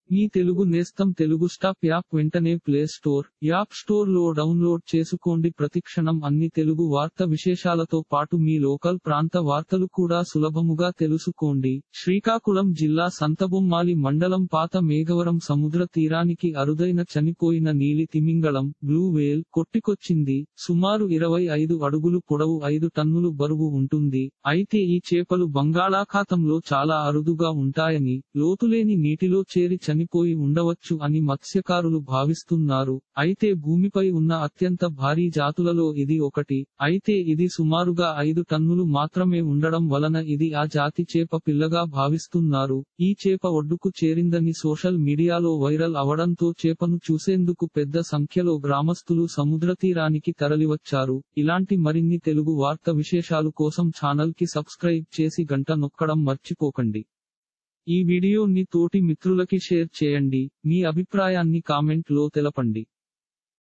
మీ తెలుగు నేస్తం Telugu stop app వెంటనే play store app store లో డౌన్లోడ్ చేసుకోండి ప్రతిక్షణం అన్ని తెలుగు వార్త విశేషాలతో పాటు మీ లోకల్ ప్రాంత వార్తలు కూడా సులభముగా తెలుసుకోండి శ్రీకాకుళం జిల్లా సంతబొమ్మాలి మండలం పాత మేఘవరం సముద్ర తీరానికి అరుదైన చనిపోయిన నీలి తిమింగళం బ్లూ వేల్ కొట్టికొచ్చింది సుమారు ఇరవై ఐదు అడుగులు పొడవు ఐదు టన్నులు బరువు ఉంటుంది అయితే ఈ చేపలు బంగాళాఖాతంలో చాలా అరుదుగా ఉంటాయని లోతులేని నీటిలో చేరి చనిపోయి ఉండవచ్చు అని మత్స్యకారులు భావిస్తున్నారు అయితే భూమిపై ఉన్న అత్యంత భారీ జాతులలో ఇది ఒకటి అయితే ఇది సుమారుగా ఐదు టన్నులు మాత్రమే ఉండడం వలన ఇది ఆ జాతి చేప పిల్లగా భావిస్తున్నారు ఈ చేప ఒడ్డుకు చేరిందని సోషల్ మీడియాలో వైరల్ అవడంతో చేపను చూసేందుకు పెద్ద సంఖ్యలో గ్రామస్తులు సముద్ర తీరానికి తరలివచ్చారు ఇలాంటి మరిన్ని తెలుగు వార్త విశేషాలు కోసం ఛానల్ కి సబ్స్క్రైబ్ చేసి గంట నొక్కడం మర్చిపోకండి ఈ వీడియోని తోటి మిత్రులకి షేర్ చేయండి మీ అభిప్రాయాన్ని కామెంట్ లో తెలపండి